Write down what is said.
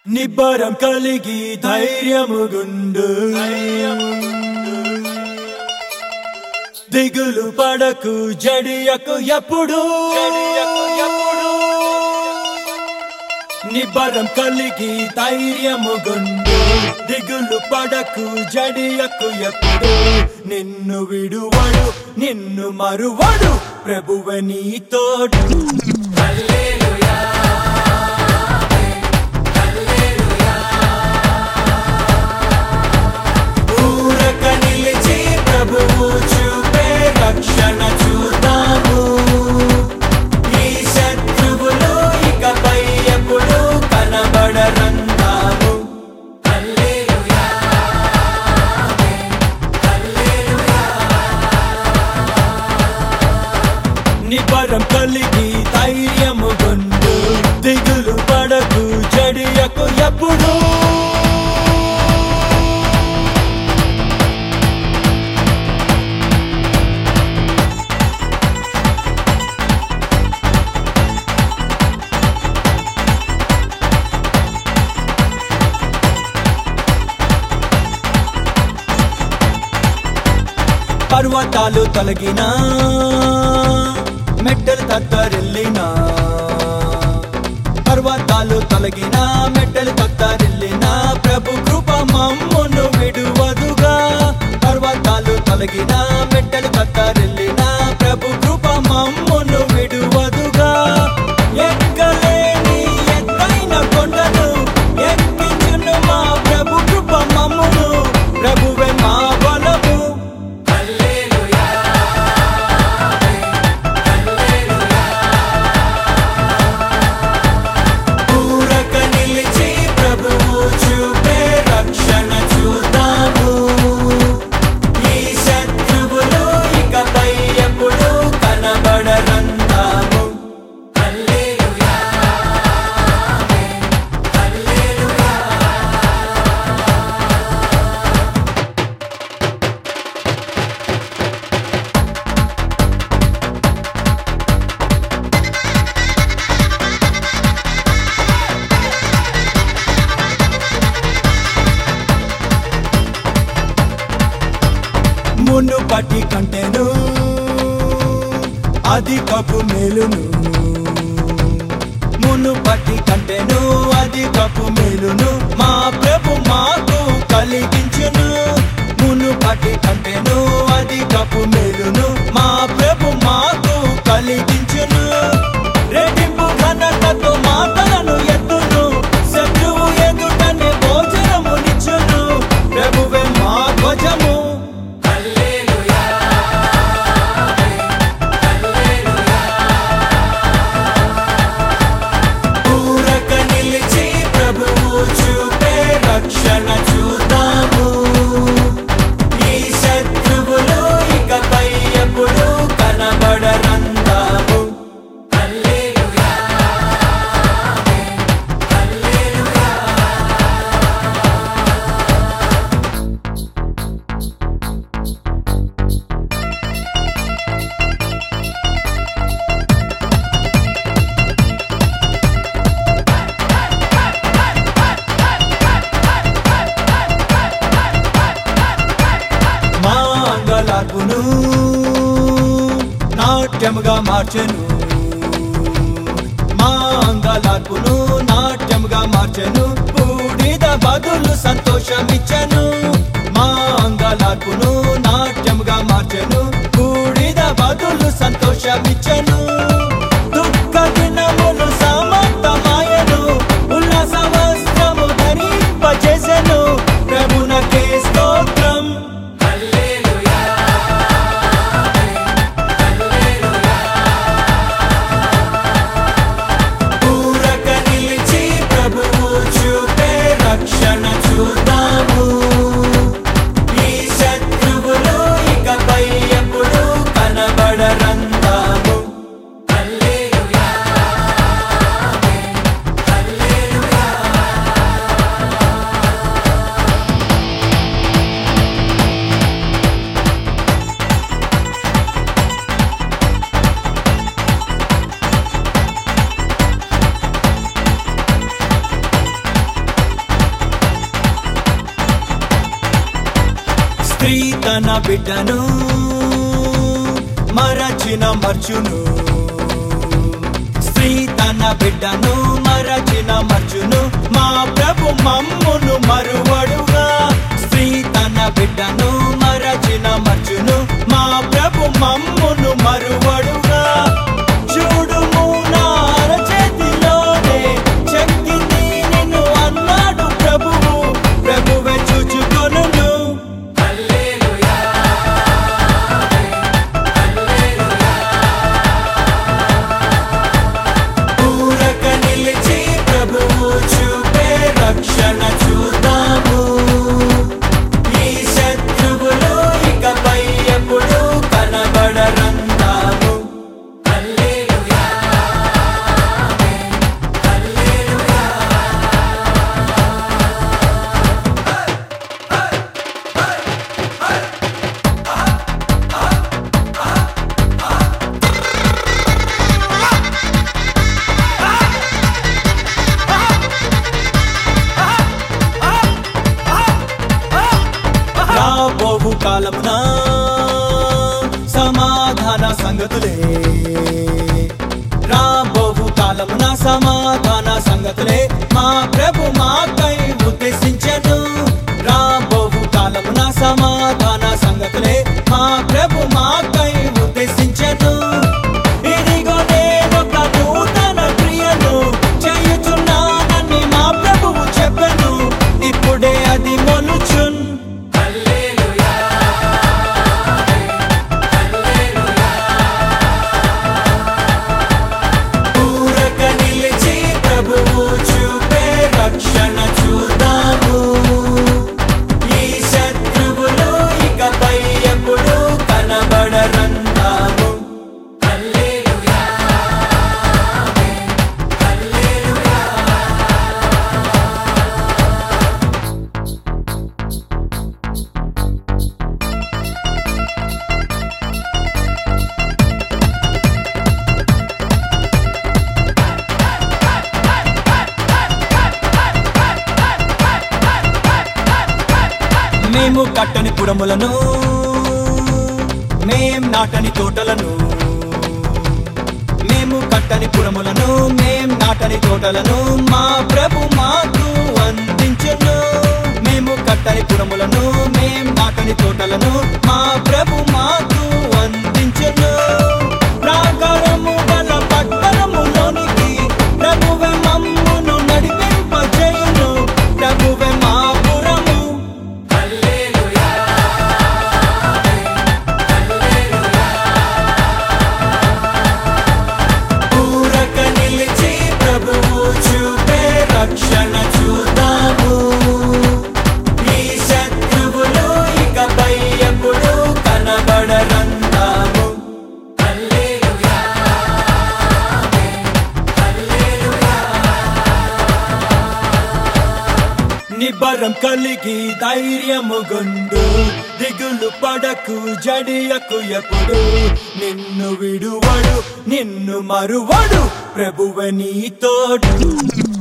నిబ్బరం కలిగి ధైర్యముగుండు దిగులు పడకు జడియకు ఎప్పుడు నిబ్బరం కలిగి ధైర్యముగుండు దిగులు పడకు జడియకు ఎప్పుడు నిన్ను విడువడు నిన్ను మరువడు ప్రభువ నీ తోడు ఊరక నిలిచి ప్రభువు చూపే రక్షణ చూద్దాము ఈ శత్రువులు ఇకపై ఎప్పుడు కనబడరందాము నిబరం కలిగి ధైర్యము గుండు దిగులు పడకు జడియకు ఎప్పుడు పర్వతాలు తొలగినా మెట్టలు తత్తరిల్లినా పర్వతాలు తొలగినా మెట్టలు తత్తరిల్లినా ప్రభు కృప మమ్మును విడువదుగా పర్వతాలు తొలగినా మెట్టలు తత్తరిల్లినా ప్రభు కృప మమ్మును విడువదుగా ఎక్కలేని ఎత్తైన కొండను ఎక్కించును మా ప్రభు కృప మమ్మును ప్రభువే మా బలము ఊరక నిలిచి ప్రభువు చూపే రక్షణ చూద్దాము ఈ శత్రువులు ఇకపై ఎప్పుడు కనబడరందాము మునుపటి కంటేను అధికపు మేలును మునుపటి కంటేను అధికపు మేలును మా ప్రభు మాకు కలిగించును మునుపటి కంటేను అధికపు మేలును మా ప్రభు మాకు కలిగించును రెట్టింపు ఘనతతో మాటలను ఎత్తును శత్రువు ఎదుటనే భోజనమునిచ్చును ప్రభువే మా ధ్వజము ఊరక నిలిచి ప్రభువు చూపే రక్షణ చూద్దాము ఈ శత్రువులు ఇకపై ఎప్పుడు కనబడరందాము మా అంగలార్పును నాట్యముగా మార్చెను మా అంగలార్పును నాట్యముగా మార్చెను బూడిద బదులు సంతోషమిచ్చను మా అంగలార్పును నాట్యముగా మార్చెను బూడిద బదులు సంతోషమిచ్చను దుఃఖ దినములు సమర్థమాయను ఉల్లాస వస్త్రము ధరింపజేసెను ప్రభునకే స్తోత్రం ఊరక నిలిచి ప్రభువు చూపే రక్షణ చూద్దాము స్త్రీ తన బిడ్డను మరచిన మర్చును స్త్రీ తన బిడ్డను మరచిన మర్చును మా ప్రభు మమ్మును మరువడుగా స్త్రీ తన బిడ్డను మరచిన మర్చును మా ప్రభు మమ్మును మరువడుగా చూడుము నా అరచేతిలోనే శక్తిని నిన్ను అన్నాడు ప్రభువు ప్రభువే చూచుకొనును ఊరక నిలిచి ప్రభువు చూపే రక్షణ చూద్దాము ఈ శత్రువులు ఇకపై ఎప్పుడు కనబడరందాము రాబోవు కాలమున సమాధాన సంగతులే రాబోవు కాలమున సమాధాన సంగతులే మా ప్రభు మాకై ఉద్దేశించను రాబోవు కాలమున సమాధాన సంగతులే మా ప్రభు మాకై ఉద్దేశించను ఇదిగో నేనొక నూతన క్రియను చేయుచున్నానని మా ప్రభువు చెప్పెను ఇప్పుడే అది మొలుచున్ ఊరక నిలిచి ప్రభువు చూపే రక్షణ చూద్దాము ఈ శత్రువులు ఇకపై ఎప్పుడు కనబడరందాము మేము కట్టని పురములను మేం నాటని తోటలను మేము కట్టని పురములను మేం నాటని తోటలను మా ప్రభు మాకు అందించును మేము కట్టని పురములను మేం నాటని తోటలను మా ప్రభు మాకు అందించును ప్రాకారము గల పట్టణములోనికి ప్రభువే మమ్మును నడిపింపజేయును ప్రభువే మా పురము ఊరక నిలిచి ప్రభువు చూపే రక్షణ చూద్దాము ఈ శత్రువులు ఇకపై ఎప్పుడు కనబడరందాము నిబ్బరం కలిగి ధైర్యము గుండు దిగులు పడకు జడియకు ఎప్పుడు నిన్ను విడువడు నిన్ను మరువడు ప్రభువ నీ తోడు